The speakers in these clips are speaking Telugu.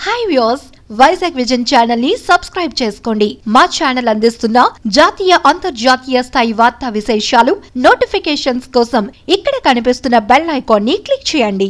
hi views Vizag vision channel ని సబ్స్క్రైబ్ చేసుకోండి మా ఛానల్ అందిస్తున్న జాతీయ అంతర్జాతీయ స్థాయి వార్తా విశేషాలు నోటిఫికేషన్స్ కోసం ఇక్కడ కనిపిస్తున్న బెల్ ఐకాన్ ని క్లిక్ చేయండి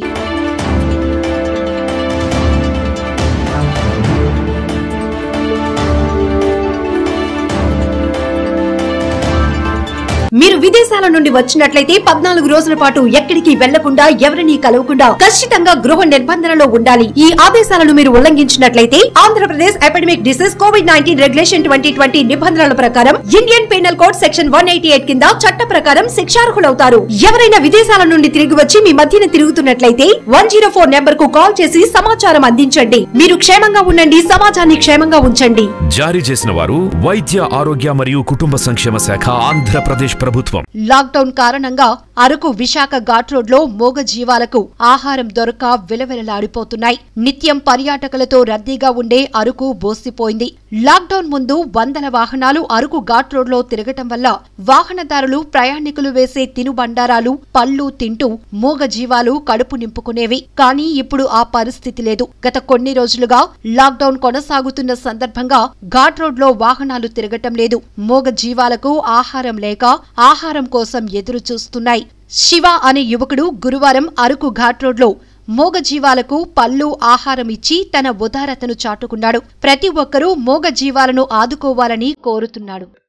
మీరు విదేశాల నుండి వచ్చినట్లయితే పద్నాలుగు రోజుల పాటు ఎక్కడికి వెళ్లకుండా ఎవరిని కలవకుండా ఖచ్చితంగా గృహ నిర్బంధనలో ఉండాలి ఈ ఆదేశాలను మీరు ఉల్లంఘించినట్లయితే Andhra Pradesh epidemic disease COVID nineteen regulation twenty twenty నిబంధనల ప్రకారం Indian penal code section one eighty eight కింద చట్ట ప్రకారం శిక్షార్హులవుతారు ఎవరైనా విదేశాల నుండి తిరిగి వచ్చి మీ మధ్యన తిరుగుతున్నట్లయితే వన్ జీరో ఫోర్ నెంబర్ కు కాల్ చేసి సమాచారం అందించండి మీరు క్షేమంగా ఉండండి సమాజాన్ని క్షేమంగా ఉంచండి జారీ చేసిన వారు వైద్య ఆరోగ్య మరియు కుటుంబ సంక్షేమ శాఖ ఆంధ్రప్రదేశ్ ప్రభుత్వం లాక్డౌన్ కారణంగా అరకు విశాఖ ఘాట్ రోడ్ లో మూగ జీవాలకు ఆహారం దొరక విలవిలలాడిపోతున్నాయి నిత్యం పర్యాటకులతో రద్దీగా ఉండే అరకు బోసిపోయింది లాక్డౌన్ ముందు వందల వాహనాలు అరకు ఘాట్ రోడ్ లో తిరగటం వల్ల వాహనదారులు ప్రయాణికులు వేసే తినుబండారాలు పళ్ళు తింటూ మూగ జీవాలు కడుపు నింపుకునేవి కానీ ఇప్పుడు ఆ పరిస్థితి లేదు గత కొన్ని రోజులుగా లాక్డౌన్ కొనసాగుతున్న సందర్భంగా ఘాట్ రోడ్ లో వాహనాలు తిరగటం లేదు మూగ జీవాలకు ఆహారం లేక ఆహారం కోసం ఎదురు చూస్తున్నాయి శివ అనే యువకుడు గురువారం అరకు ఘాట్ రోడ్లో మూగ జీవాలకు పళ్ళు ఆహారం ఇచ్చి తన ఉదారతను చాటుకున్నాడు ప్రతి ఒక్కరూ మూగ జీవాలను ఆదుకోవాలని కోరుతున్నాడు